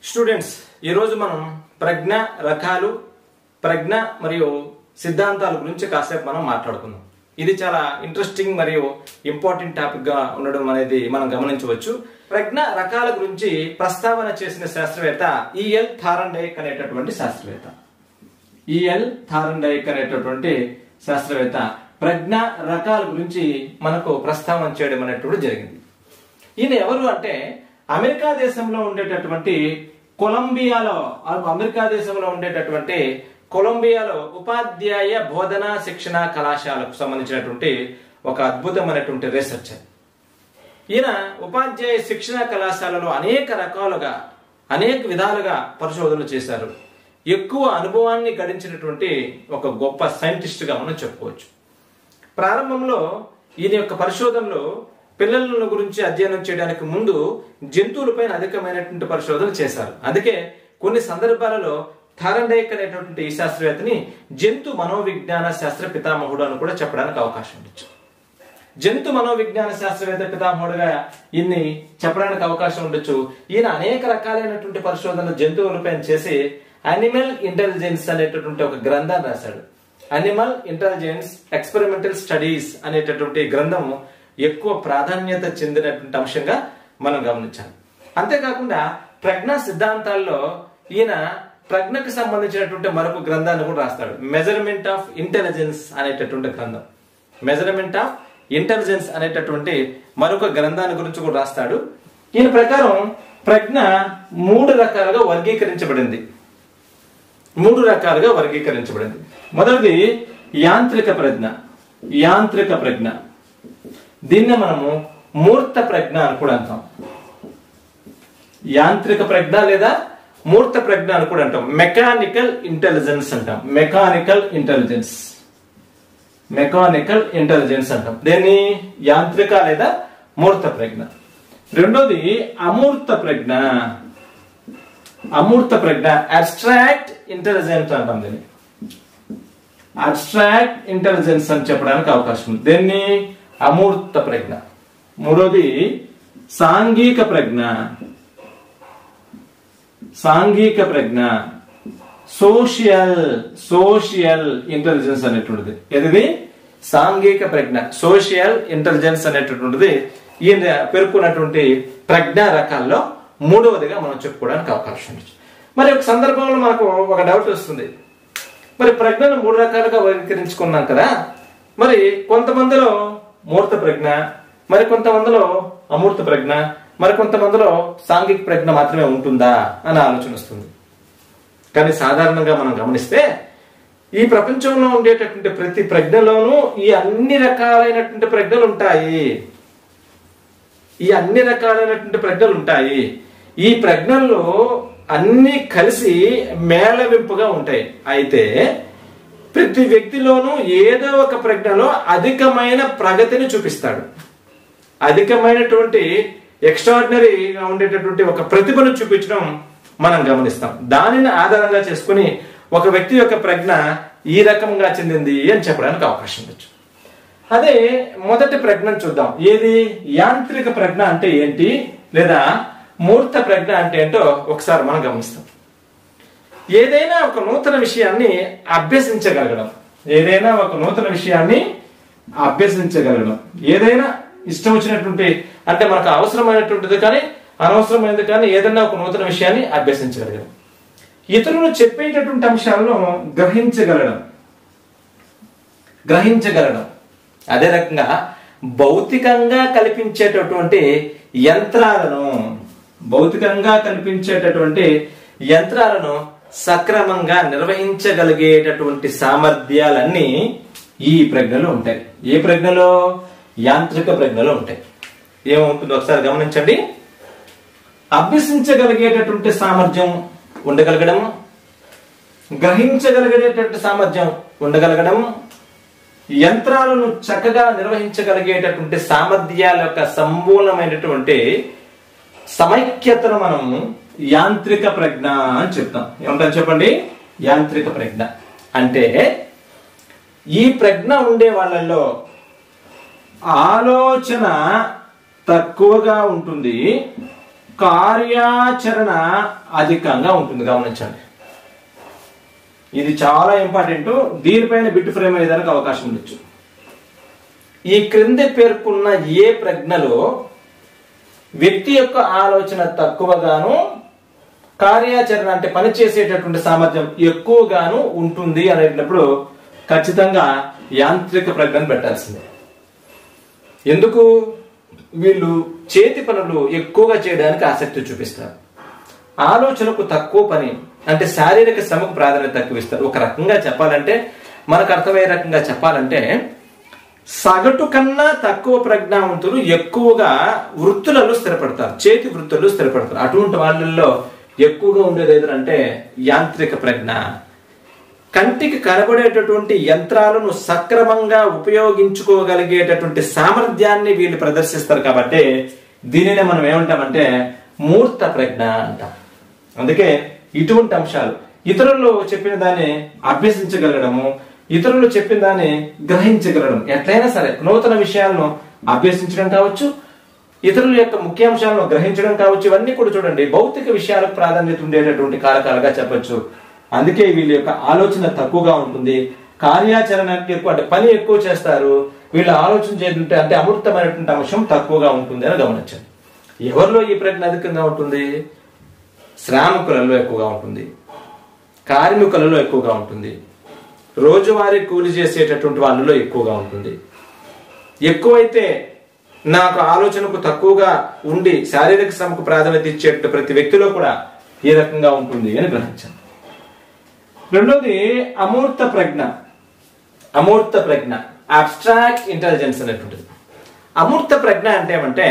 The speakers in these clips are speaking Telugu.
స్టూడెంట్స్ ఈరోజు మనం ప్రజ్ఞ రకాలు ప్రజ్ఞ మరియు సిద్ధాంతాల గురించి కాసేపు మనం మాట్లాడుకుందాం ఇది చాలా ఇంట్రెస్టింగ్ మరియు ఇంపార్టెంట్ టాపిక్ గా ఉండడం అనేది మనం గమనించవచ్చు ప్రజ్ఞ రకాల గురించి ప్రస్తావన చేసిన శాస్త్రవేత్త ఈఎల్ థారండైక్ అనేటటువంటి శాస్త్రవేత్త ఈఎల్ థారండైక్ అనేటటువంటి శాస్త్రవేత్త ప్రజ్ఞ రకాల గురించి మనకు ప్రస్తావన చేయడం అనేటువంటి జరిగింది ఈయన ఎవరు అంటే అమెరికా దేశంలో ఉండేటటువంటి కొలంబియాలో అమెరికా దేశంలో ఉండేటటువంటి కొలంబియాలో ఉపాధ్యాయ బోధన శిక్షణ కళాశాలకు సంబంధించినటువంటి ఒక అద్భుతమైనటువంటి రీసెర్చర్ ఈయన ఉపాధ్యాయ శిక్షణ కళాశాలలో అనేక రకాలుగా అనేక విధాలుగా పరిశోధనలు చేశారు ఎక్కువ అనుభవాన్ని గడించినటువంటి ఒక గొప్ప సైంటిస్ట్గా మనం చెప్పుకోవచ్చు ప్రారంభంలో ఈయన యొక్క పరిశోధనలో పిల్లల గురించి అధ్యయనం చేయడానికి ముందు జంతువులపైన అధికమైనటువంటి పరిశోధనలు చేశారు అందుకే కొన్ని సందర్భాలలో థారండైక్ అనేటువంటి ఈ శాస్త్రవేత్తని జంతు మనోవిజ్ఞాన శాస్త్ర పితామహుడు అని కూడా చెప్పడానికి అవకాశం ఉండొచ్చు జంతు మనోవిజ్ఞాన శాస్త్రవేత్త పితామహుడుగా ఈయన్ని చెప్పడానికి అవకాశం ఉండొచ్చు ఈయన అనేక రకాలైనటువంటి పరిశోధనలు జంతువులపైన చేసి అనిమల్ ఇంటెలిజెన్స్ అనేటటువంటి ఒక గ్రంథాన్ని రాశాడు అనిమల్ ఇంటెలిజెన్స్ ఎక్స్పెరిమెంటల్ స్టడీస్ అనేటటువంటి గ్రంథం ఎక్కువ ప్రాధాన్యత చెందినటువంటి అంశంగా మనం గమనించాలి అంతేకాకుండా ప్రజ్ఞా సిద్ధాంతాల్లో ఈయన ప్రజ్ఞకు సంబంధించినటువంటి మరొక గ్రంథాన్ని కూడా రాస్తాడు మెజర్మెంట్ ఆఫ్ ఇంటెలిజెన్స్ అనేటటువంటి గ్రంథం మెజర్మెంట్ ఆఫ్ ఇంటెలిజెన్స్ అనేటటువంటి మరొక గ్రంథాన్ని గురించి కూడా రాస్తాడు ఈయన ప్రకారం ప్రజ్ఞ మూడు రకాలుగా వర్గీకరించబడింది మూడు రకాలుగా వర్గీకరించబడింది మొదటిది యాంత్రిక ప్రజ్ఞ యాంత్రిక ప్రజ్ఞ దీన్ని మనము మూర్త ప్రజ్ఞ అని కూడా అంటాం యాంత్రిక ప్రజ్ఞ లేదా మూర్త ప్రజ్ఞ అని కూడా అంటాం మెకానికల్ ఇంటెలిజెన్స్ అంటాం మెకానికల్ ఇంటెలిజెన్స్ మెకానికల్ ఇంటెలిజెన్స్ అంటాం దేన్ని యాంత్రిక లేదా మూర్త ప్రజ్ఞ రెండోది అమూర్త ప్రజ్ఞ అమూర్త ప్రజ్ఞ అబ్స్ట్రాక్ట్ ఇంటెలిజెన్స్ అంటాం దీన్ని అబ్స్ట్రాక్ట్ ఇంటెలిజెన్స్ అని చెప్పడానికి అవకాశం ఉంది దీన్ని అమూర్త ప్రజ్ఞ మూడోది సాంఘిక ప్రజ్ఞ సాంఘిక ప్రజ్ఞ సోషియల్ సోషియల్ ఇంటెలిజెన్స్ అనేటువంటిది ఏది సాంఘిక ప్రజ్ఞ సోషియల్ ఇంటెలిజెన్స్ అనేటటువంటిది ఈయన పేర్కొన్నటువంటి ప్రజ్ఞా రకాల్లో మూడవదిగా మనం చెప్పుకోవడానికి అవకాశం ఉంది మరి ఒక సందర్భంలో మనకు ఒక డౌట్ వస్తుంది మరి ప్రజ్ఞను మూడు రకాలుగా వర్గీకరించుకున్నాం కదా మరి కొంతమందిలో మూర్త ప్రజ్ఞ మరి కొంతమందిలో అమూర్త ప్రజ్ఞ మరి కొంతమందిలో సాంఘిక ప్రజ్ఞ మాత్రమే ఉంటుందా అని ఆలోచన వస్తుంది కానీ సాధారణంగా మనం గమనిస్తే ఈ ప్రపంచంలో ఉండేటటువంటి ప్రతి ప్రజ్ఞలోనూ ఈ అన్ని రకాలైనటువంటి ప్రజ్ఞలు ఉంటాయి ఈ అన్ని రకాలైనటువంటి ప్రజ్ఞలు ఉంటాయి ఈ ప్రజ్ఞల్లో అన్ని కలిసి మేళవింపుగా ఉంటాయి అయితే ప్రతి వ్యక్తిలోనూ ఏదో ఒక ప్రజ్ఞలో అధికమైన ప్రగతిని చూపిస్తాడు అధికమైనటువంటి ఎక్స్ట్రాడినరీగా ఉండేటటువంటి ఒక ప్రతిభను చూపించడం మనం గమనిస్తాం దానిని ఆధారంగా చేసుకుని ఒక వ్యక్తి యొక్క ప్రజ్ఞ ఈ రకంగా చెందింది అని చెప్పడానికి అవకాశం ఉండొచ్చు అదే మొదటి ప్రజ్ఞను చూద్దాం ఏది యాంత్రిక ప్రజ్ఞ అంటే ఏంటి లేదా మూర్త ప్రజ్ఞ అంటే ఏంటో ఒకసారి మనం గమనిస్తాం ఏదైనా ఒక నూతన విషయాన్ని అభ్యసించగలగడం ఏదైనా ఒక నూతన విషయాన్ని అభ్యసించగలగడం ఏదైనా ఇష్టం వచ్చినటువంటి అంటే మనకు అవసరమైనటువంటిది కానీ అనవసరమైనది కానీ ఏదైనా ఒక నూతన విషయాన్ని అభ్యసించగలగడం ఇతరులు చెప్పేటటువంటి అంశాలను గ్రహించగలడం గ్రహించగలడం అదే రకంగా భౌతికంగా కల్పించేటటువంటి యంత్రాలను భౌతికంగా కల్పించేటటువంటి యంత్రాలను సక్రమంగా నిర్వహించగలిగేటటువంటి సామర్థ్యాలన్నీ ఈ ప్రజ్ఞలో ఉంటాయి ఏ ప్రజ్ఞలో యాంత్రిక ప్రజ్ఞలో ఉంటాయి ఏమవుతుందో ఒకసారి గమనించండి అభ్యసించగలిగేటటువంటి సామర్థ్యం ఉండగలగడం గ్రహించగలిగేటటువంటి సామర్థ్యం ఉండగలగడం యంత్రాలను చక్కగా నిర్వహించగలిగేటటువంటి సామర్థ్యాల యొక్క సంపూర్ణమైనటువంటి సమైక్యతను మనం యాంత్రిక ప్రజ్ఞ అని చెప్తాం ఏమంటారు చెప్పండి యాంత్రిక ప్రజ్ఞ అంటే ఈ ప్రజ్ఞ ఉండే వాళ్ళల్లో ఆలోచన తక్కువగా ఉంటుంది కార్యాచరణ అధికంగా ఉంటుంది గమనించండి ఇది చాలా ఇంపార్టెంట్ దీనిపైన బిట్ ఫ్రేమ్ అయ్యేదానికి అవకాశం ఉండొచ్చు ఈ క్రింద పేర్కొన్న ఏ ప్రజ్ఞలో వ్యక్తి యొక్క ఆలోచన తక్కువగాను కార్యాచరణ అంటే పని చేసేటటువంటి సామర్థ్యం ఎక్కువగాను ఉంటుంది అనేటప్పుడు ఖచ్చితంగా యాంత్రిక ప్రజ్ఞను పెట్టాల్సిందే ఎందుకు వీళ్ళు చేతి పనులు ఎక్కువగా చేయడానికి ఆసక్తి చూపిస్తారు ఆలోచనకు తక్కువ పని అంటే శారీరక శ్రమకు ప్రాధాన్యత తక్కువ ఇస్తారు ఒక రకంగా చెప్పాలంటే మనకు అర్థమయ్యే రకంగా చెప్పాలంటే సగటు కన్నా తక్కువ ప్రజ్ఞావంతులు ఎక్కువగా వృత్తులలో స్థిరపడతారు చేతి వృత్తుల్లో స్థిరపడతారు అటువంటి వాళ్ళల్లో ఎక్కువగా ఉండేది ఏదంటే యాంత్రిక ప్రజ్ఞ కంటికి కనబడేటటువంటి యంత్రాలను సక్రమంగా ఉపయోగించుకోగలిగేటటువంటి సామర్థ్యాన్ని వీళ్ళు ప్రదర్శిస్తారు కాబట్టి దీనినే మనం ఏమంటామంటే మూర్త ప్రజ్ఞ అంటాం అందుకే ఇటువంటి అంశాలు ఇతరులు చెప్పిన దాన్ని అభ్యసించగలగడము ఇతరులు చెప్పిన దాన్ని గ్రహించగలడం ఎట్లయినా సరే నూతన విషయాలను అభ్యసించడం కావచ్చు ఇతరుల యొక్క ముఖ్యాంశాలను గ్రహించడం కావచ్చు ఇవన్నీ కూడా చూడండి భౌతిక విషయాలకు ప్రాధాన్యత ఉండేటటువంటి కారకాలుగా చెప్పొచ్చు అందుకే వీళ్ళ యొక్క ఆలోచన తక్కువగా ఉంటుంది కార్యాచరణ ఎక్కువ అంటే పని ఎక్కువ చేస్తారు వీళ్ళు ఆలోచన చేస్తుంటే అంటే అమృతమైనటువంటి అంశం తక్కువగా ఉంటుంది అని గమనించండి ఎవరిలో ఈ ప్రజ్ఞ అధికంగా ఉంటుంది శ్రామికులలో ఎక్కువగా ఉంటుంది కార్మికులలో ఎక్కువగా ఉంటుంది రోజువారీ కూలి చేసేటటువంటి వాళ్ళలో ఎక్కువగా ఉంటుంది ఎక్కువైతే నాకు ఆలోచనకు తక్కువగా ఉండి శారీరక శ్రమకు ప్రాధాన్యత ఇచ్చేట ప్రతి వ్యక్తిలో కూడా ఈ రకంగా ఉంటుంది అని గ్రహించాను రెండోది అమూర్త ప్రజ్ఞ అమూర్త ప్రజ్ఞ అబ్స్ట్రాక్ట్ ఇంటెలిజెన్స్ అనేటువంటిది అమూర్త ప్రజ్ఞ అంటే ఏమంటే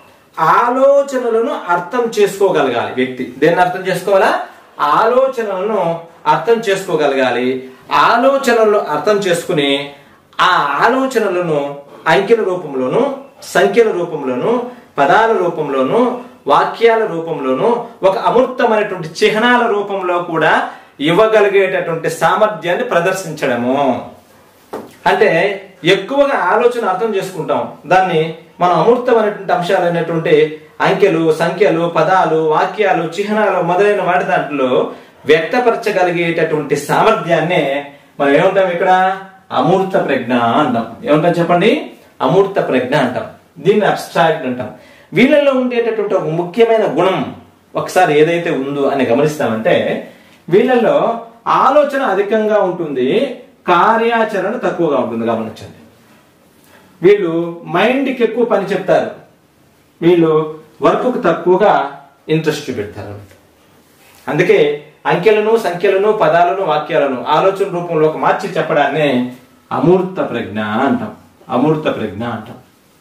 ఆలోచనలను అర్థం చేసుకోగలగాలి వ్యక్తి దేన్ని అర్థం చేసుకోవాలా ఆలోచనలను అర్థం చేసుకోగలగాలి ఆలోచనలను అర్థం చేసుకుని ఆ ఆలోచనలను అంకెల రూపంలోను సంఖ్యల రూపంలోను పదాల రూపంలోను వాక్యాల రూపంలోను ఒక అమూర్తమైనటువంటి చిహ్నాల రూపంలో కూడా ఇవ్వగలిగేటటువంటి సామర్థ్యాన్ని ప్రదర్శించడము అంటే ఎక్కువగా ఆలోచన అర్థం చేసుకుంటాం దాన్ని మనం అమూర్తమైనటువంటి అంశాలు అనేటువంటి అంకెలు సంఖ్యలు పదాలు వాక్యాలు చిహ్నాలు మొదలైన వాటి దాంట్లో వ్యక్తపరచగలిగేటటువంటి సామర్థ్యాన్నే మనం ఏమంటాం ఇక్కడ అమూర్త ప్రజ్ఞ అంటాం ఏమంటాం చెప్పండి అమూర్త ప్రజ్ఞ అంటాం దీన్ని అబ్స్ట్రాక్ట్ అంటాం వీళ్ళల్లో ఉండేటటువంటి ఒక ముఖ్యమైన గుణం ఒకసారి ఏదైతే ఉందో అని గమనిస్తామంటే వీళ్ళల్లో ఆలోచన అధికంగా ఉంటుంది కార్యాచరణ తక్కువగా ఉంటుంది గమనించండి వీళ్ళు మైండ్కి ఎక్కువ పని చెప్తారు వీళ్ళు వర్క్కు తక్కువగా ఇంట్రెస్ట్ చూపెడతారు అందుకే అంకెలను సంఖ్యలను పదాలను వాక్యాలను ఆలోచన రూపంలోకి మార్చి చెప్పడాన్ని అమూర్త ప్రజ్ఞ అంటాం అమూర్త ప్రజ్ఞ అంటాం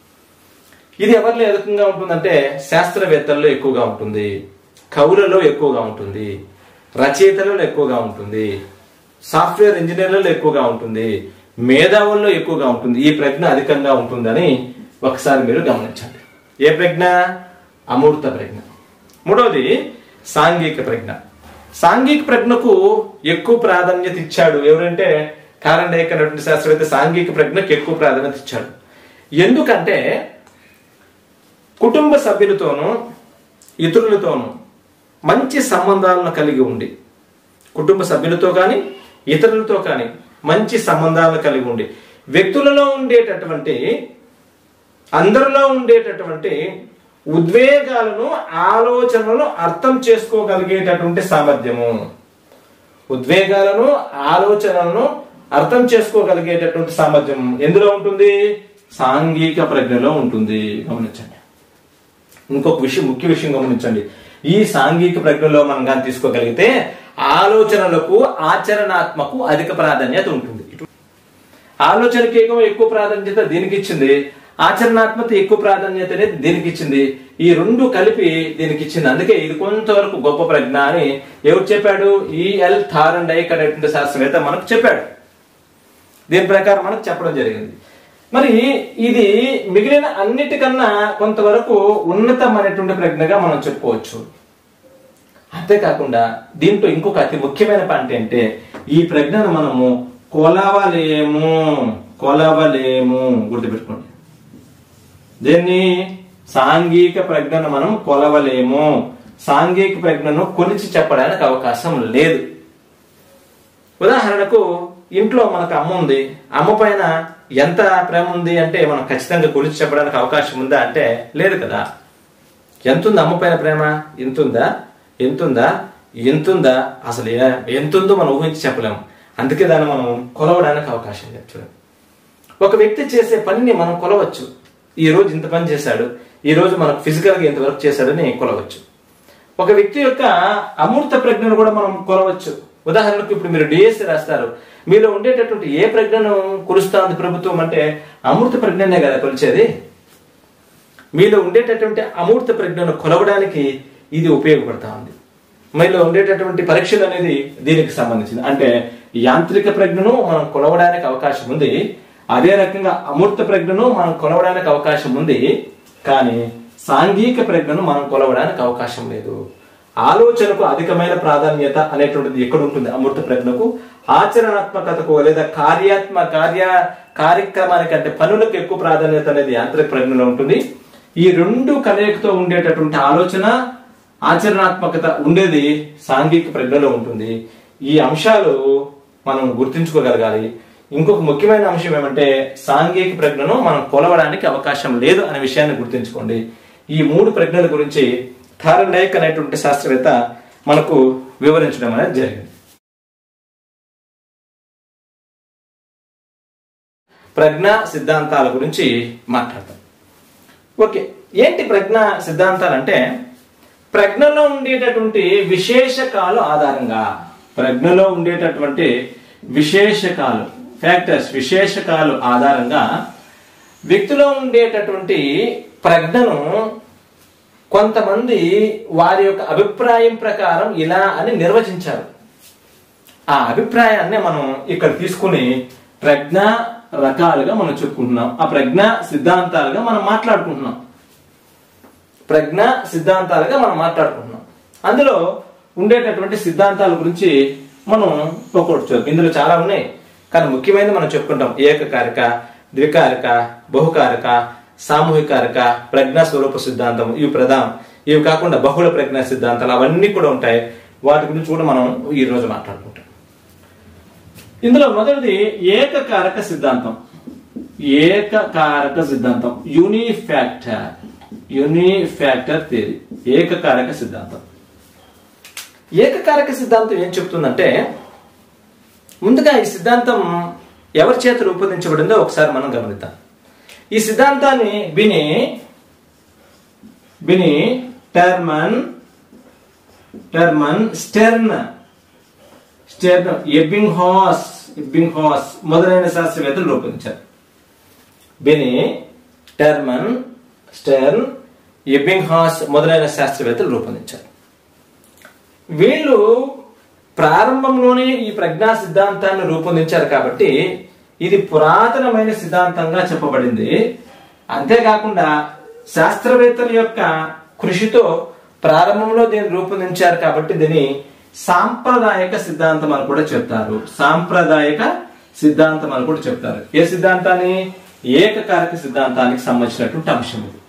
ఇది ఎవరిలో అధికంగా ఉంటుందంటే శాస్త్రవేత్తల్లో ఎక్కువగా ఉంటుంది కవులలో ఎక్కువగా ఉంటుంది రచయితలలో ఎక్కువగా ఉంటుంది సాఫ్ట్వేర్ ఇంజనీర్లలో ఎక్కువగా ఉంటుంది మేధావుల్లో ఎక్కువగా ఉంటుంది ఈ ప్రజ్ఞ అధికంగా ఉంటుందని ఒకసారి మీరు గమనించండి ఏ ప్రజ్ఞ అమూర్త ప్రజ్ఞ మూడవది సాంఘిక ప్రజ్ఞ సాంఘిక ప్రజ్ఞకు ఎక్కువ ప్రాధాన్యత ఇచ్చాడు ఎవరంటే కారణేక నటువంటి శాస్త్రవేత్త సాంఘిక ప్రజ్ఞకు ఎక్కువ ప్రాధాన్యత ఇచ్చాడు ఎందుకంటే కుటుంబ సభ్యులతోనూ ఇతరులతోనూ మంచి సంబంధాలను కలిగి ఉండి కుటుంబ సభ్యులతో కానీ ఇతరులతో కానీ మంచి సంబంధాలను కలిగి ఉండి వ్యక్తులలో ఉండేటటువంటి అందరిలో ఉండేటటువంటి ఉద్వేగాలను ఆలోచనలను అర్థం చేసుకోగలిగేటటువంటి సామర్థ్యము ఉద్వేగాలను ఆలోచనలను అర్థం చేసుకోగలిగేటటువంటి సామర్థ్యం ఎందులో ఉంటుంది సాంఘిక ప్రజ్ఞలో ఉంటుంది గమనించండి ఇంకొక విషయం ముఖ్య విషయం గమనించండి ఈ సాంఘిక ప్రజ్ఞలో మనం కానీ తీసుకోగలిగితే ఆలోచనలకు ఆచరణాత్మకు అధిక ప్రాధాన్యత ఉంటుంది ఆలోచనకి ఏకం ఎక్కువ ప్రాధాన్యత దీనికి ఇచ్చింది ఆచరణాత్మక ఎక్కువ ప్రాధాన్యత అనేది దీనికి ఇచ్చింది ఈ రెండు కలిపి దీనికి ఇచ్చింది అందుకే ఇది కొంతవరకు గొప్ప ప్రజ్ఞ అని ఎవరు చెప్పాడు ఈఎల్ థారన్ డైక్ అనేటువంటి శాస్త్రవేత్త మనకు చెప్పాడు దీని ప్రకారం మనకు చెప్పడం జరిగింది మరి ఇది మిగిలిన అన్నిటికన్నా కొంతవరకు ఉన్నతమైనటువంటి ప్రజ్ఞగా మనం చెప్పుకోవచ్చు అంతేకాకుండా దీంట్లో ఇంకొక అతి ముఖ్యమైన పాయింట్ ఏంటంటే ఈ ప్రజ్ఞను మనము కొలవలేము కొలవలేము గుర్తుపెట్టుకోండి దీన్ని సాంఘిక ప్రజ్ఞను మనం కొలవలేము సాంఘిక ప్రజ్ఞను కొలిచి చెప్పడానికి అవకాశం లేదు ఉదాహరణకు ఇంట్లో మనకు అమ్మ ఉంది అమ్మ పైన ఎంత ప్రేమ ఉంది అంటే మనం ఖచ్చితంగా కొలిచి చెప్పడానికి అవకాశం ఉందా అంటే లేదు కదా ఎంతుంది అమ్మ పైన ప్రేమ ఎంతుందా ఎంతుందా ఎంతుందా అసలు ఏ- ఎంతుందో మనం ఊహించి చెప్పలేము అందుకే దాన్ని మనం కొలవడానికి అవకాశం లేదు చూడండి ఒక వ్యక్తి చేసే పనిని మనం కొలవచ్చు ఈ రోజు ఇంత పని చేశాడు ఈ రోజు మనకు ఫిజికల్ గా ఇంత వర్క్ చేశాడని కొలవచ్చు ఒక వ్యక్తి యొక్క అమూర్త ప్రజ్ఞను కూడా మనం కొలవచ్చు ఉదాహరణకు ఇప్పుడు మీరు డిఎస్సి రాస్తారు మీలో ఉండేటటువంటి ఏ ప్రజ్ఞను కొలుస్తా ఉంది ప్రభుత్వం అంటే అమూర్త ప్రజ్ఞనే కదా కొలిచేది మీలో ఉండేటటువంటి అమూర్త ప్రజ్ఞను కొలవడానికి ఇది ఉపయోగపడతా ఉంది మీలో ఉండేటటువంటి పరీక్షలు అనేది దీనికి సంబంధించింది అంటే యాంత్రిక ప్రజ్ఞను మనం కొలవడానికి అవకాశం ఉంది అదే రకంగా అమూర్త ప్రజ్ఞను మనం కొలవడానికి అవకాశం ఉంది కానీ సాంఘిక ప్రజ్ఞను మనం కొలవడానికి అవకాశం లేదు ఆలోచనకు అధికమైన ప్రాధాన్యత అనేటువంటిది ఎక్కడ ఉంటుంది అమూర్త ప్రజ్ఞకు ఆచరణాత్మకతకు లేదా కార్యాత్మ కార్య కార్యక్రమానికి అంటే పనులకు ఎక్కువ ప్రాధాన్యత అనేది యాంత్రిక ప్రజ్ఞలో ఉంటుంది ఈ రెండు కలయికతో ఉండేటటువంటి ఆలోచన ఆచరణాత్మకత ఉండేది సాంఘిక ప్రజ్ఞలో ఉంటుంది ఈ అంశాలు మనం గుర్తుంచుకోగలగాలి ఇంకొక ముఖ్యమైన అంశం ఏమంటే సాంఘిక ప్రజ్ఞను మనం కొలవడానికి అవకాశం లేదు అనే విషయాన్ని గుర్తుంచుకోండి ఈ మూడు ప్రజ్ఞల గురించి థారనైక్ అనేటువంటి శాస్త్రవేత్త మనకు వివరించడం అనేది జరిగింది ప్రజ్ఞ సిద్ధాంతాల గురించి మాట్లాడతాం ఓకే ఏంటి ప్రజ్ఞ సిద్ధాంతాలు అంటే ప్రజ్ఞలో ఉండేటటువంటి విశేషకాలు ఆధారంగా ప్రజ్ఞలో ఉండేటటువంటి విశేషకాలు ఫ్యాక్టర్స్ విశేషకాలు ఆధారంగా వ్యక్తిలో ఉండేటటువంటి ప్రజ్ఞను కొంతమంది వారి యొక్క అభిప్రాయం ప్రకారం ఇలా అని నిర్వచించారు ఆ అభిప్రాయాన్ని మనం ఇక్కడ తీసుకుని ప్రజ్ఞ రకాలుగా మనం చెప్పుకుంటున్నాం ఆ ప్రజ్ఞ సిద్ధాంతాలుగా మనం మాట్లాడుకుంటున్నాం ప్రజ్ఞ సిద్ధాంతాలుగా మనం మాట్లాడుకుంటున్నాం అందులో ఉండేటటువంటి సిద్ధాంతాల గురించి మనం ఒక్కొక్కటి చూద్దాం ఇందులో చాలా ఉన్నాయి కానీ ముఖ్యమైనది మనం చెప్పుకుంటాం ఏకకారిక ద్వికారిక బహుకారిక సామూహికారిక ప్రజ్ఞా స్వరూప సిద్ధాంతం ఇవి ప్రధానం ఇవి కాకుండా బహుళ ప్రజ్ఞా సిద్ధాంతాలు అవన్నీ కూడా ఉంటాయి వాటి గురించి కూడా మనం ఈ రోజు మాట్లాడుకుంటాం ఇందులో మొదటిది ఏకకారక సిద్ధాంతం ఏకకారక సిద్ధాంతం యూనిఫ్యాక్టర్ యూనిఫ్యాక్టర్ థియరీ ఏకకారక సిద్ధాంతం ఏకకారక సిద్ధాంతం ఏం చెప్తుందంటే ముందుగా ఈ సిద్ధాంతం ఎవరి చేత రూపొందించబడిందో ఒకసారి మనం గమనిద్దాం ఈ సిద్ధాంతాన్ని Binet Binet Terman Terman Stern Stern Ebbinghaus Ebbinghaus మొదలైన శాస్త్రవేత్తలు రూపొందించారు Binet Terman Stern Ebbinghaus మొదలైన శాస్త్రవేత్తలు రూపొందించారు వీళ్ళు ప్రారంభంలోనే ఈ ప్రజ్ఞా సిద్ధాంతాన్ని రూపొందించారు కాబట్టి ఇది పురాతనమైన సిద్ధాంతంగా చెప్పబడింది అంతేకాకుండా శాస్త్రవేత్తల యొక్క కృషితో ప్రారంభంలో దీన్ని రూపొందించారు కాబట్టి దీన్ని సాంప్రదాయక సిద్ధాంతం అని కూడా చెప్తారు సాంప్రదాయక సిద్ధాంతం అని కూడా చెప్తారు ఏ సిద్ధాంతాన్ని ఏకకారక సిద్ధాంతానికి సంబంధించినటువంటి అంశం ఇది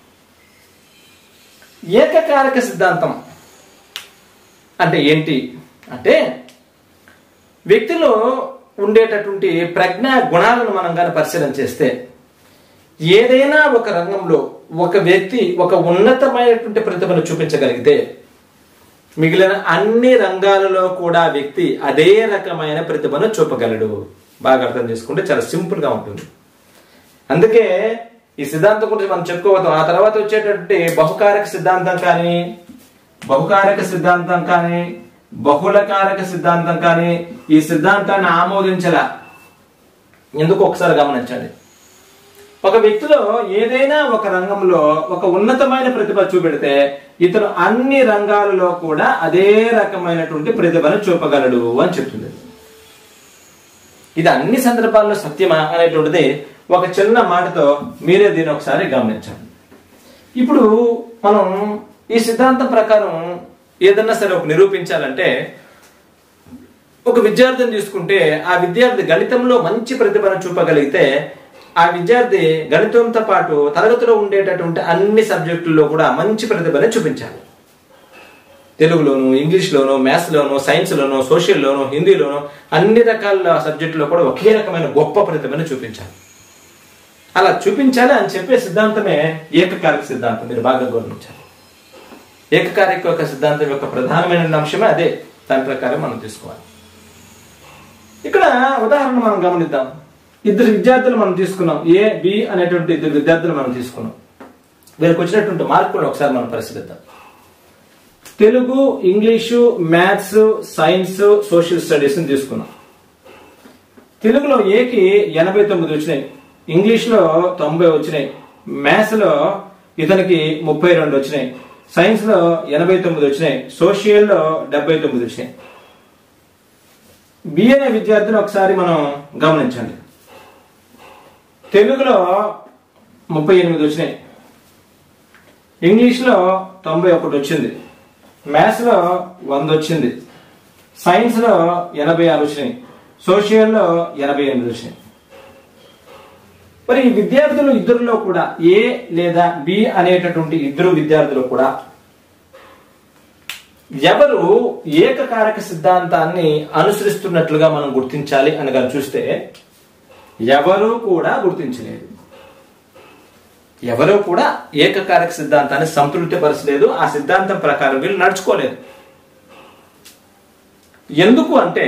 ఏకకారక సిద్ధాంతం అంటే ఏంటి అంటే వ్యక్తిలో ఉండేటటువంటి ప్రజ్ఞా గుణాలను మనం కానీ పరిశీలన చేస్తే ఏదైనా ఒక రంగంలో ఒక వ్యక్తి ఒక ఉన్నతమైనటువంటి ప్రతిభను చూపించగలిగితే మిగిలిన అన్ని రంగాలలో కూడా వ్యక్తి అదే రకమైన ప్రతిభను చూపగలడు బాగా అర్థం చేసుకుంటే చాలా సింపుల్ గా ఉంటుంది అందుకే ఈ సిద్ధాంతం గురించి మనం చెప్పుకోవద్దాం ఆ తర్వాత వచ్చేటటువంటి బహుకారక సిద్ధాంతం కానీ బహుకారక సిద్ధాంతం కానీ బహుళకారక సిద్ధాంతం కానీ ఈ సిద్ధాంతాన్ని ఆమోదించలా ఎందుకు ఒకసారి గమనించండి ఒక వ్యక్తిలో ఏదైనా ఒక రంగంలో ఒక ఉన్నతమైన ప్రతిభ చూపెడితే ఇతను అన్ని రంగాలలో కూడా అదే రకమైనటువంటి ప్రతిభను చూపగలడు అని చెప్తుంది ఇది అన్ని సందర్భాల్లో సత్యమా అనేటువంటిది ఒక చిన్న మాటతో మీరే దీన్ని ఒకసారి గమనించండి ఇప్పుడు మనం ఈ సిద్ధాంతం ప్రకారం ఏదన్నా సరే ఒక నిరూపించాలంటే ఒక విద్యార్థిని తీసుకుంటే ఆ విద్యార్థి గణితంలో మంచి ప్రతిభను చూపగలిగితే ఆ విద్యార్థి గణితంతో పాటు తరగతిలో ఉండేటటువంటి అన్ని సబ్జెక్టుల్లో కూడా మంచి ప్రతిభని చూపించాలి తెలుగులోను ఇంగ్లీష్లోను మ్యాథ్స్లోను సైన్స్లోను సోషల్లోను హిందీలోను అన్ని రకాల సబ్జెక్టులో కూడా ఒకే రకమైన గొప్ప ప్రతిభను చూపించాలి అలా చూపించాలి అని చెప్పే సిద్ధాంతమే ఏకకారక సిద్ధాంతం మీరు బాగా గమనించాలి ఏకకారక యొక్క సిద్ధాంతం యొక్క ప్రధానమైన అంశమే అదే దాని ప్రకారం మనం తీసుకోవాలి ఇక్కడ ఉదాహరణ మనం గమనిద్దాం ఇద్దరు విద్యార్థులు మనం తీసుకున్నాం ఏ బి అనేటువంటి ఇద్దరు విద్యార్థులు మనం తీసుకున్నాం వీరికి వచ్చినటువంటి మార్కులను ఒకసారి మనం పరిశీలిద్దాం Telugu English maths science social studies తీసుకున్నాం తెలుగులో ఏకి ఎనభై తొమ్మిది వచ్చినాయి ఇంగ్లీష్లో తొంభై వచ్చినాయి మ్యాథ్స్లో ఇతనికి ముప్పై రెండు వచ్చినాయి సైన్స్లో ఎనభై తొమ్మిది వచ్చినాయి సోషియల్లో డెబ్బై తొమ్మిది వచ్చినాయి బి అనే విద్యార్థిని ఒకసారి మనం గమనించండి తెలుగులో ముప్పై ఎనిమిది వచ్చినాయి ఇంగ్లీష్లో తొంభై ఒకటి వచ్చింది మ్యాథ్స్లో వంద వచ్చింది సైన్స్లో ఎనభై ఆరు వచ్చినాయి సోషియల్లో ఎనభై ఎనిమిది వచ్చినాయి మరి ఈ విద్యార్థులు ఇద్దరిలో కూడా ఏ లేదా బి అనేటటువంటి ఇద్దరు విద్యార్థులు కూడా ఎవరు ఏకకారక సిద్ధాంతాన్ని అనుసరిస్తున్నట్లుగా మనం గుర్తించాలి అని కానీ చూస్తే ఎవరు కూడా గుర్తించలేదు ఎవరూ కూడా ఏకకారక సిద్ధాంతాన్ని సంతృప్తిపరచలేదు ఆ సిద్ధాంతం ప్రకారం వీళ్ళు నడుచుకోలేదు ఎందుకు అంటే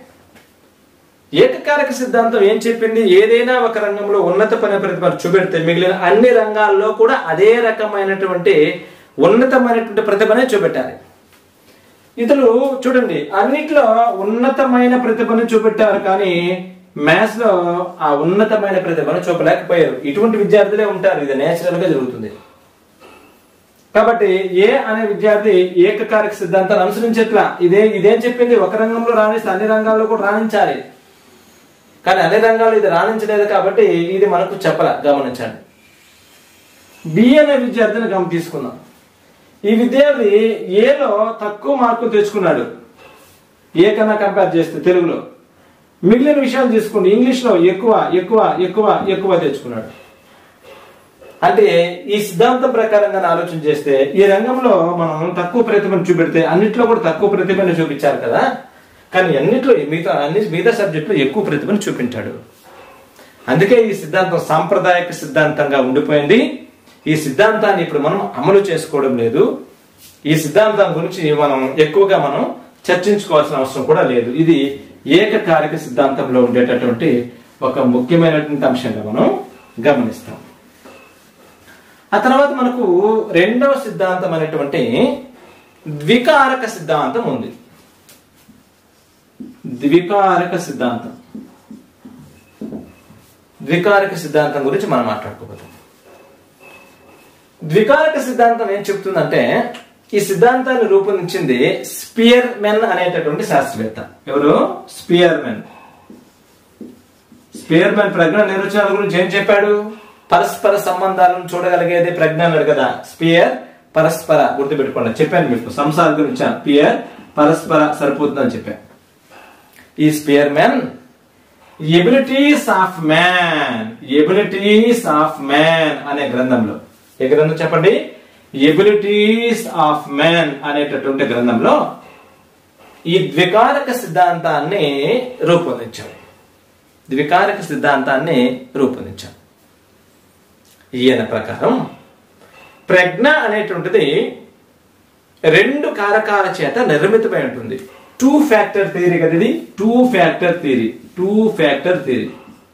ఏకకారక సిద్ధాంతం ఏం చెప్పింది ఏదైనా ఒక రంగంలో ఉన్నత పని ప్రతిభ చూపెడితే మిగిలిన అన్ని రంగాల్లో కూడా అదే రకమైనటువంటి ఉన్నతమైనటువంటి ప్రతిభనే చూపెట్టాలి ఇతరులు చూడండి అన్నిట్లో ఉన్నతమైన ప్రతిభను చూపెట్టారు కానీ మ్యాథ్స్ లో ఆ ఉన్నతమైన ప్రతిభను చూపలేకపోయారు ఇటువంటి విద్యార్థులే ఉంటారు ఇది నేచురల్ గా జరుగుతుంది కాబట్టి ఏ అనే విద్యార్థి ఏకకారక సిద్ధాంతాన్ని అనుసరించేట్లా ఇదే ఇదేం చెప్పింది ఒక రంగంలో రాణిస్తే అన్ని రంగాల్లో కూడా రాణించాలి కానీ అన్ని రంగాల్లో ఇది రాణించలేదు కాబట్టి ఇది మనకు చెప్పల గమనించండి బి అనే విద్యార్థిని గమ తీసుకుందాం ఈ విద్యార్థి ఏలో తక్కువ మార్కులు తెచ్చుకున్నాడు ఏ కన్నా కంపేర్ చేస్తే తెలుగులో మిగిలిన విషయాలు తీసుకోండి ఇంగ్లీష్లో ఎక్కువ ఎక్కువ ఎక్కువ ఎక్కువ తెచ్చుకున్నాడు అంటే ఈ సిద్ధాంతం ప్రకారంగా ఆలోచన చేస్తే ఈ రంగంలో మనం తక్కువ ప్రతిభను చూపెడితే అన్నిట్లో కూడా తక్కువ ప్రతిభను చూపించారు కదా కానీ అన్నిట్లో మిగతా అన్ని మిగతా సబ్జెక్టులో ఎక్కువ ప్రతిభను చూపించాడు అందుకే ఈ సిద్ధాంతం సాంప్రదాయక సిద్ధాంతంగా ఉండిపోయింది ఈ సిద్ధాంతాన్ని ఇప్పుడు మనం అమలు చేసుకోవడం లేదు ఈ సిద్ధాంతం గురించి మనం ఎక్కువగా మనం చర్చించుకోవాల్సిన అవసరం కూడా లేదు ఇది ఏకకారిక సిద్ధాంతంలో ఉండేటటువంటి ఒక ముఖ్యమైనటువంటి అంశంగా మనం గమనిస్తాం ఆ తర్వాత మనకు రెండవ సిద్ధాంతం అనేటువంటి ద్వికారక సిద్ధాంతం ఉంది ద్వికారక సిద్ధాంతం ద్వికారక సిద్ధాంతం గురించి మనం మాట్లాడుకోబోతాం ద్వికారక సిద్ధాంతం ఏం చెప్తుందంటే ఈ సిద్ధాంతాన్ని రూపొందించింది స్పియర్ మెన్ అనేటటువంటి శాస్త్రవేత్త ఎవరు స్పియర్ మెన్ స్పియర్ మెన్ ప్రజ్ఞ నిర్వచనాల గురించి ఏం చెప్పాడు పరస్పర సంబంధాలను చూడగలిగేది ప్రజ్ఞ అన్నాడు కదా స్పియర్ పరస్పర గుర్తుపెట్టుకోండి చెప్పాను మీకు సంసారం గురించి పియర్ పరస్పర సరిపోతుందని చెప్పాను ఈ Spearman abilities of man abilities of man అనే గ్రంథంలో ఏ గ్రంథం చెప్పండి ఎబిలిటీస్ ఆఫ్ మ్యాన్ అనేటటువంటి గ్రంథంలో ఈ ద్వికారక సిద్ధాంతాన్ని రూపొందించాడు ద్వికారక సిద్ధాంతాన్ని రూపొందించాడు ఈయన ప్రకారం ప్రజ్ఞ అనేటువంటిది రెండు కారకాల చేత నిర్మితమై ఉంటుంది టూ ఫ్యాక్టర్ థియరీ కదా ఇది two factor theory two factor theory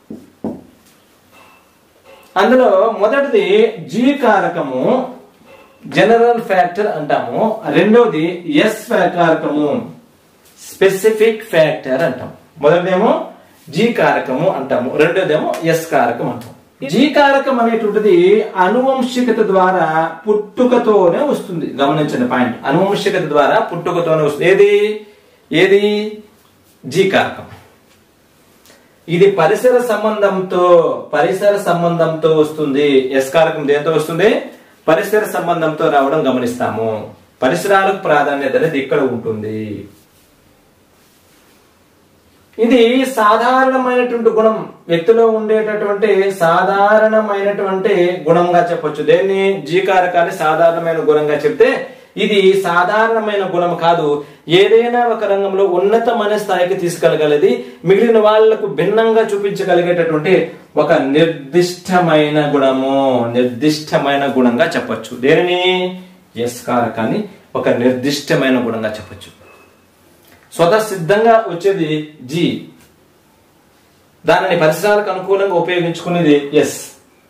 అందులో మొదటిది జీ కారకము జనరల్ ఫ్యాక్టర్ అంటాము రెండవది ఎస్ కారకము స్పెసిఫిక్ ఫ్యాక్టర్ అంటాం మొదటిదేమో జీ కారకము అంటాము రెండోదేమో ఎస్ కారకం అంటాం జీ కారకం అనేటువంటిది అనువంశికత ద్వారా పుట్టుకతోనే వస్తుంది గమనించండి పాయింట్ అనువంశికత ద్వారా పుట్టుకతోనే వస్తుంది ఏది ఏది జీ కారకం ఇది పరిసర సంబంధంతో పరిసర సంబంధంతో వస్తుంది ఎస్ కారకం దేంతో వస్తుంది పరిసర సంబంధంతో రావడం గమనిస్తాము పరిసరాలకు ప్రాధాన్యత అనేది ఇక్కడ ఉంటుంది ఇది సాధారణమైనటువంటి గుణం వ్యక్తిలో ఉండేటటువంటి సాధారణమైనటువంటి గుణంగా చెప్పొచ్చు దేన్ని జీకారకాన్ని సాధారణమైన గుణంగా చెప్తే ఇది సాధారణమైన గుణం కాదు ఏదైనా ఒక రంగంలో ఉన్నతమైన స్థాయికి తీసుకెళ్ళగలది మిగిలిన వాళ్లకు భిన్నంగా చూపించగలిగేటటువంటి ఒక నిర్దిష్టమైన గుణము నిర్దిష్టమైన గుణంగా చెప్పొచ్చు దేనిని ఎస్ కారకాన్ని ఒక నిర్దిష్టమైన గుణంగా చెప్పొచ్చు స్వతసిద్ధంగా వచ్చేది జి దానిని పరిసరాలకు అనుకూలంగా ఉపయోగించుకునేది ఎస్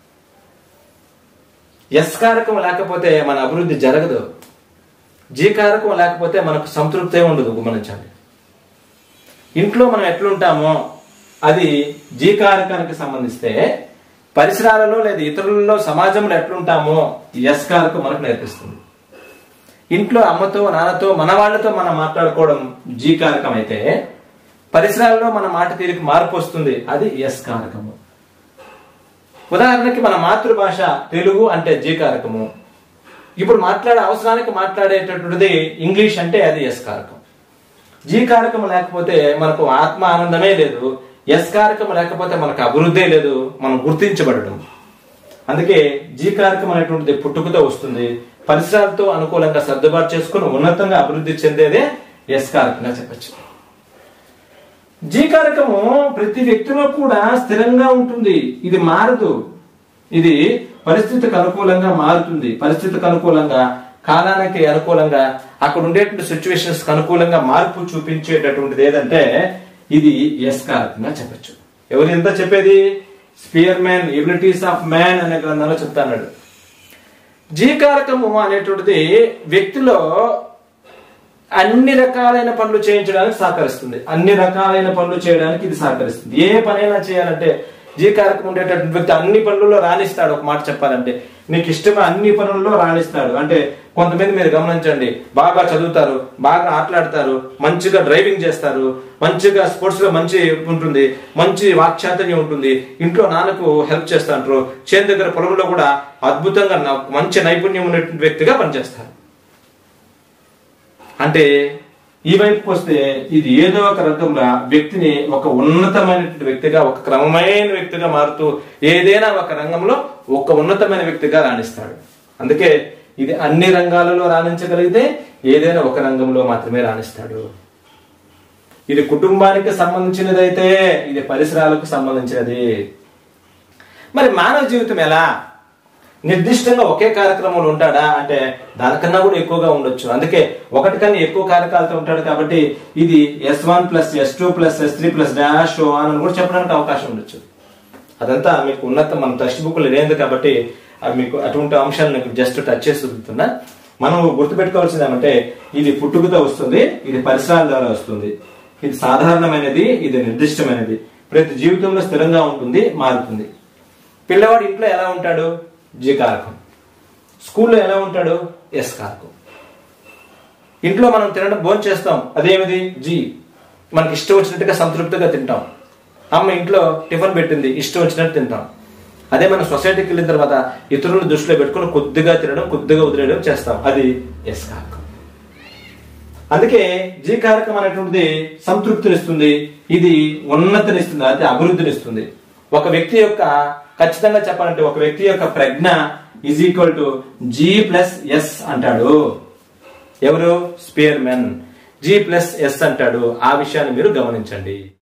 ఎస్ కారకం లేకపోతే మన అభివృద్ధి జరగదు జీ కారకం లేకపోతే మనకు సంతృప్తే ఉండదు గమనించండి ఇంట్లో మనం ఎట్లుంటామో అది జీ కారకానికి సంబంధిస్తే పరిసరాలలో లేదా ఇతరులలో సమాజంలో ఎట్లుంటామో ఎస్ కారకం మనకు నేర్పిస్తుంది ఇంట్లో అమ్మతో నాన్నతో మన వాళ్ళతో మనం మాట్లాడుకోవడం జీ కారకం అయితే పరిసరాలలో మన మాట తీరుకు మార్పు వస్తుంది అది ఎస్ కారకము ఉదాహరణకి మన మాతృభాష తెలుగు అంటే జీ కారకము ఇప్పుడు మాట్లాడే అవసరానికి మాట్లాడేటటువంటిది ఇంగ్లీష్ అంటే అది ఎస్ కారకం జీ కారకం లేకపోతే మనకు ఆత్మ ఆనందమే లేదు ఎస్ కారకం లేకపోతే మనకు అభివృద్ధే లేదు మనం గుర్తించబడడం అందుకే జీ కారకం అనేటువంటిది పుట్టుకతో వస్తుంది పరిసరాలతో అనుకూలంగా సర్దుబాటు చేసుకుని ఉన్నతంగా అభివృద్ధి చెందేదే ఎస్ కారకంగా చెప్పచ్చు జీ కారకము ప్రతి వ్యక్తిలో కూడా స్థిరంగా ఉంటుంది ఇది మారదు ఇది పరిస్థితికి అనుకూలంగా మారుతుంది పరిస్థితికి అనుకూలంగా కాలానికి అనుకూలంగా అక్కడ ఉండేటువంటి సిచ్యువేషన్స్ అనుకూలంగా మార్పు చూపించేటటువంటిది ఏదంటే ఇది ఎస్ కారకంగా చెప్పచ్చు ఎవరు ఎంత చెప్పేది Spearman abilities of man అనే గ్రంథంలో చెప్తాడు జీకారకము అనేటువంటిది వ్యక్తిలో అన్ని రకాలైన పనులు చేయించడానికి సహకరిస్తుంది అన్ని రకాలైన పనులు చేయడానికి ఇది సహకరిస్తుంది ఏ పనైనా చేయాలంటే జీకారకం ఉండేటటువంటి వ్యక్తి అన్ని పనులలో రాణిస్తాడు ఒక మాట చెప్పాలంటే నీకు ఇష్టమైన అన్ని పనుల్లో రాణిస్తాడు అంటే కొంతమంది మీరు గమనించండి బాగా చదువుతారు బాగా ఆటలాడతారు మంచిగా డ్రైవింగ్ చేస్తారు మంచిగా స్పోర్ట్స్ లో మంచి ఉంటుంది మంచి వాక్చాతుర్యం ఉంటుంది ఇంట్లో నాన్నకు హెల్ప్ చేస్తాంటారు చేను దగ్గర పొలంలో కూడా అద్భుతంగా నా- మంచి నైపుణ్యం ఉన్నటువంటి వ్యక్తిగా పనిచేస్తారు అంటే ఈ వైపుకి వస్తే ఇది ఏదో ఒక రకంగా వ్యక్తిని ఒక ఉన్నతమైనటువంటి వ్యక్తిగా ఒక క్రమమైన వ్యక్తిగా మారుతూ ఏదైనా ఒక రంగంలో ఒక ఉన్నతమైన వ్యక్తిగా రాణిస్తాడు అందుకే ఇది అన్ని రంగాలలో రాణించగలిగితే ఏదైనా ఒక రంగంలో మాత్రమే రాణిస్తాడు ఇది కుటుంబానికి సంబంధించినదైతే ఇది పరిసరాలకు సంబంధించినది మరి మానవ జీవితం ఎలా నిర్దిష్టంగా ఒకే కార్యక్రమంలో ఉంటాడా అంటే దానికన్నా కూడా ఎక్కువగా ఉండొచ్చు అందుకే ఒకటి కన్నా ఎక్కువ కార్యకాలతో ఉంటాడు కాబట్టి ఇది S one plus S two plus S three plus dash అని కూడా చెప్పడానికి అవకాశం ఉండొచ్చు అదంతా మీకు ఉన్నత మన టెక్స్ట్ బుక్ లేదు కాబట్టి అవి మీకు అటువంటి అంశాలు మీకు జస్ట్ టచ్ చేసి చూపుతున్నా మనం గుర్తుపెట్టుకోవాల్సింది ఏమంటే ఇది పుట్టుకతో వస్తుంది ఇది పరిసరాల ద్వారా వస్తుంది ఇది సాధారణమైనది ఇది నిర్దిష్టమైనది ప్రతి జీవితంలో స్థిరంగా ఉంటుంది మారుతుంది పిల్లవాడు ఇంట్లో ఎలా ఉంటాడు జి కారకం స్కూల్లో ఎలా ఉంటాడు ఎస్ కారకం ఇంట్లో మనం తినడం భోజనం చేస్తాం అదేమిది జి మనకి ఇష్టం వచ్చినట్టుగా సంతృప్తిగా తింటాం అమ్మ ఇంట్లో టిఫిన్ పెట్టింది ఇష్టం వచ్చినట్టు తింటాం అదే మనం సొసైటీకి వెళ్ళిన తర్వాత ఇతరులను దృష్టిలో పెట్టుకుని కొద్దిగా తినడం కొద్దిగా వదిలేయడం చేస్తాం అది ఎస్ కారకం అందుకే జీ కారకం అనేటువంటిది సంతృప్తినిస్తుంది ఇది ఉన్నతినిస్తుంది అంటే అభివృద్ధినిస్తుంది ఒక వ్యక్తి యొక్క ఖచ్చితంగా చెప్పాలంటే ఒక వ్యక్తి యొక్క ప్రజ్ఞ is equal to G plus S అంటాడు ఎవరు Spearman G plus S అంటాడు ఆ విషయాన్ని మీరు గమనించండి